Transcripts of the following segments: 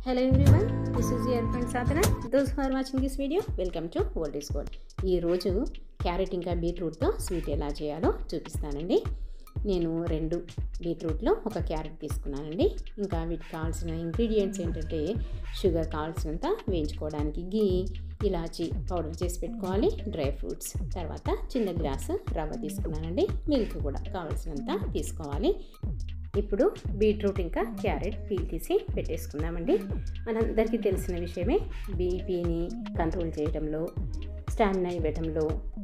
Hello everyone, this is your friend Sadhana. Those who are watching this video, welcome to World is Gold. ఈరోజు carrot ఇంకా బీట్రూట్తో sweet ఎలా చేయాలో చూపిస్తానండి నేను రెండు బీట్రూట్లో ఒక క్యారెట్ తీసుకున్నానండి ఇంకా వీటికి కావాల్సిన ఇంగ్రీడియంట్స్ ఏంటంటే షుగర్ కావాల్సినంత వేయించుకోవడానికి గీ ఇలాచి పౌడర్ చేసి పెట్టుకోవాలి డ్రై ఫ్రూట్స్ తర్వాత చిన్న గ్లాసు రవ్వ తీసుకున్నానండి మిల్క్ కూడా కావాల్సినంత తీసుకోవాలి ఇప్పుడు బీట్రూట్ ఇంకా క్యారెట్ పీల్ తీసి పెట్టేసుకుందామండి మనందరికీ తెలిసిన విషయమే బీపీని కంట్రోల్ చేయడంలో స్టామినా ఇవ్వడంలో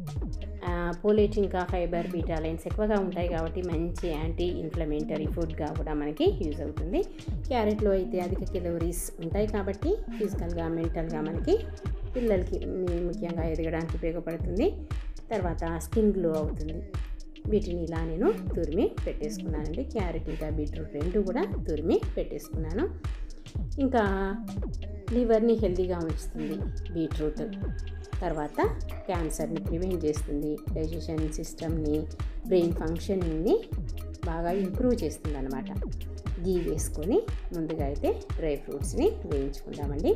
పోలేట్ ఇంకా ఫైబర్ బీటాలైన్స్ ఎక్కువగా ఉంటాయి కాబట్టి మంచి యాంటీ ఇన్ఫ్లమేటరీ ఫుడ్గా కూడా మనకి యూజ్ అవుతుంది క్యారెట్లో అయితే అధిక కెలోరీస్ ఉంటాయి కాబట్టి ఫిజికల్గా మెంటల్గా మనకి పిల్లలకి ముఖ్యంగా ఎదగడానికి ఉపయోగపడుతుంది తర్వాత స్కిన్ గ్లో అవుతుంది వీటిని ఇలా నేను తురిమి పెట్టేసుకున్నానండి క్యారెట్ ఇంకా బీట్రూట్ రెండు కూడా తురిమి పెట్టేసుకున్నాను ఇంకా లివర్ని హెల్తీగా ఉంచుతుంది బీట్రూట్ తర్వాత క్యాన్సర్ని ప్రివెంట్ చేస్తుంది డైజెషన్ సిస్టమ్ని బ్రెయిన్ ఫంక్షనింగ్ని బాగా ఇంప్రూవ్ చేస్తుంది అనమాట గీ వేసుకొని ముందుగా అయితే డ్రై ఫ్రూట్స్ని వేయించుకుందామండి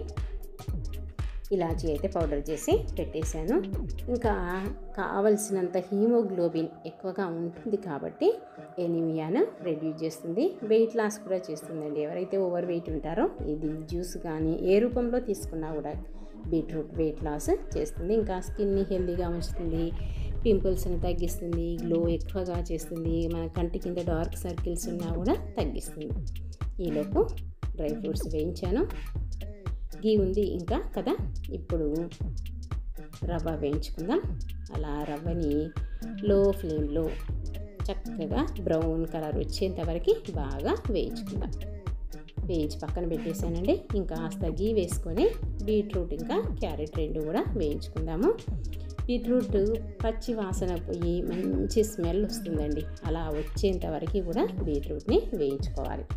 ఇలాచీ అయితే పౌడర్ చేసి పెట్టేశాను ఇంకా కావలసినంత హీమోగ్లోబిన్ ఎక్కువగా ఉంటుంది కాబట్టి ఎనిమియాను రెడ్యూస్ చేస్తుంది వెయిట్ లాస్ కూడా చేస్తుందండి ఎవరైతే ఓవర్ వెయిట్ ఉంటారో ఇది జ్యూస్ కానీ ఏ రూపంలో తీసుకున్నా కూడా బీట్రూట్ వెయిట్ లాస్ చేస్తుంది ఇంకా స్కిన్ని హెల్తీగా ఉంచుతుంది పింపుల్స్ని తగ్గిస్తుంది గ్లో ఎక్కువగా చేస్తుంది మన కంటి కింద డార్క్ సర్కిల్స్ ఉన్నా కూడా తగ్గిస్తుంది ఈలోపు డ్రై ఫ్రూట్స్ వేయించాను గీ ఉంది ఇంకా కదా ఇప్పుడు రవ్వ వేయించుకుందాం అలా రవ్వని లో ఫ్లేమ్లో చక్కగా బ్రౌన్ కలర్ వచ్చేంత వరకు బాగా వేయించుకుందాం వేయించి పక్కన పెట్టేశానండి ఇంకా కాస్త గీ వేసుకొని బీట్రూట్ ఇంకా క్యారెట్ రెండు కూడా వేయించుకుందాము బీట్రూట్ పచ్చి వాసన పోయి మంచి స్మెల్ వస్తుందండి అలా వచ్చేంత వరకు కూడా బీట్రూట్ని వేయించుకోవాలి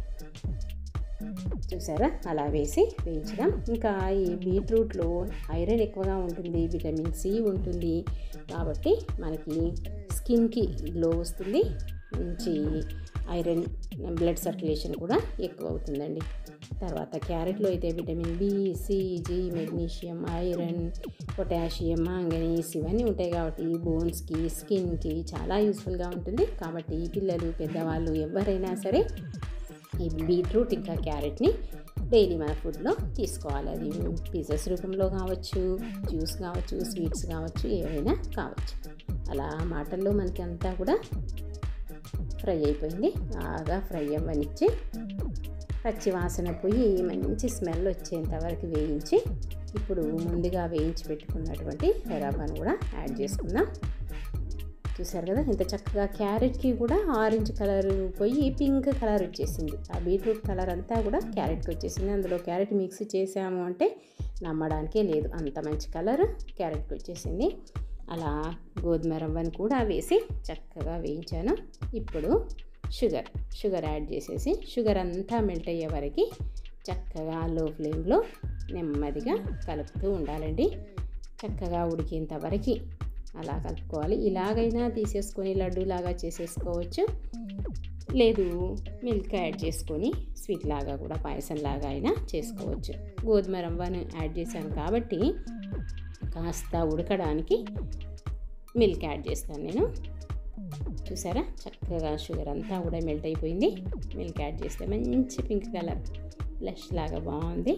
చూసారా అలా వేసి వేయించడం ఇంకా ఈ బీట్రూట్లో ఐరన్ ఎక్కువగా ఉంటుంది విటమిన్ సి ఉంటుంది కాబట్టి మనకి స్కిన్కి గ్లో వస్తుంది మంచి ఐరన్ బ్లడ్ సర్క్యులేషన్ కూడా ఎక్కువ అవుతుందండి తర్వాత క్యారెట్లో అయితే vitamin B C G magnesium iron potassium manganese ఇవన్నీ ఉంటాయి కాబట్టి బోన్స్కి స్కిన్కి చాలా యూస్ఫుల్గా ఉంటుంది కాబట్టి పిల్లలు పెద్దవాళ్ళు ఎవరైనా సరే ఈ బీట్రూట్ ఇంకా క్యారెట్ని డైలీ మన ఫుడ్లో తీసుకోవాలి అది పిజ్జాస్ రూపంలో కావచ్చు జ్యూస్ కావచ్చు స్వీట్స్ కావచ్చు ఏవైనా కావచ్చు అలా మాటల్లో మనకి అంతా కూడా ఫ్రై అయిపోయింది బాగా ఫ్రై అవ్వనిచ్చి పచ్చి వాసన పోయి మంచి స్మెల్ వచ్చేంత వరకు వేయించి ఇప్పుడు ముందుగా వేయించి పెట్టుకున్నటువంటి రవ్వను కూడా యాడ్ చేసుకుందాం చూసారు కదా ఇంత చక్కగా క్యారెట్కి కూడా ఆరెంజ్ కలర్ పోయి పింక్ కలర్ వచ్చేసింది ఆ బీట్రూట్ కలర్ అంతా కూడా క్యారెట్కి వచ్చేసింది అందులో క్యారెట్ మిక్స్ చేసాము అంటే నమ్మడానికే లేదు అంత మంచి కలర్ క్యారెట్కి వచ్చేసింది అలా గోధుమ రవ్వను కూడా వేసి చక్కగా వేయించాను ఇప్పుడు షుగర్ షుగర్ యాడ్ చేసేసి షుగర్ అంతా మెల్ట్ అయ్యే వరకు చక్కగా లో ఫ్లేమ్లో నెమ్మదిగా కలుపుతూ ఉండాలండి చక్కగా ఉడికేంత వరకు అలా కలుపుకోవాలి ఇలాగైనా తీసేసుకొని లడ్డూలాగా చేసేసుకోవచ్చు లేదు మిల్క్ యాడ్ చేసుకొని స్వీట్ లాగా కూడా పాయసం లాగా అయినా చేసుకోవచ్చు గోధుమ రవ్వను యాడ్ చేశాను కాబట్టి కాస్త ఉడకడానికి మిల్క్ యాడ్ చేస్తాను నేను చూసారా చక్కగా షుగర్ అంతా కూడా మెల్ట్ అయిపోయింది మిల్క్ యాడ్ చేస్తే మంచి పింక్ కలర్ బ్లష్ లాగా బాగుంది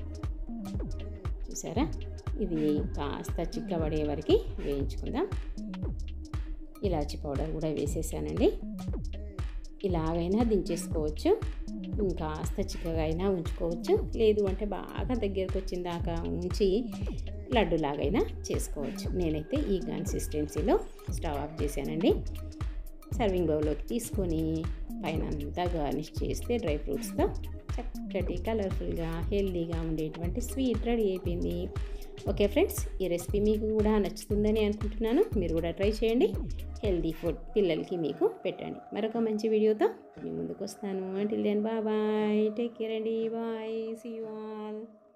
చూసారా ఇది కాస్త చిక్కబడే వరకు వేయించుకుందాం ఇలాచి పౌడర్ కూడా వేసేసానండి ఇలాగైనా దించేసుకోవచ్చు ఇంకాస్త చిక్కగా అయినా ఉంచుకోవచ్చు లేదు అంటే బాగా దగ్గరకు వచ్చిన దాకా ఉంచి లడ్డులాగైనా చేసుకోవచ్చు నేనైతే ఈ కన్సిస్టెన్సీలో స్టవ్ ఆఫ్ చేశానండి సర్వింగ్ బౌల్లోకి తీసుకొని పైన అంతా గార్నిష్ చేస్తే డ్రై ఫ్రూట్స్తో చక్కటి కలర్ఫుల్గా హెల్దీగా ఉండేటువంటి స్వీట్ రెడీ అయిపోయింది ఓకే ఫ్రెండ్స్ ఈ రెసిపీ మీకు కూడా నచ్చుతుందని అనుకుంటున్నాను మీరు కూడా ట్రై చేయండి హెల్దీ ఫుడ్ పిల్లలకి మీకు పెట్టండి మరొక మంచి వీడియోతో మీ ముందుకు వస్తాను until then bye bye take care అండి బాయ్ సీ యూ ఆల్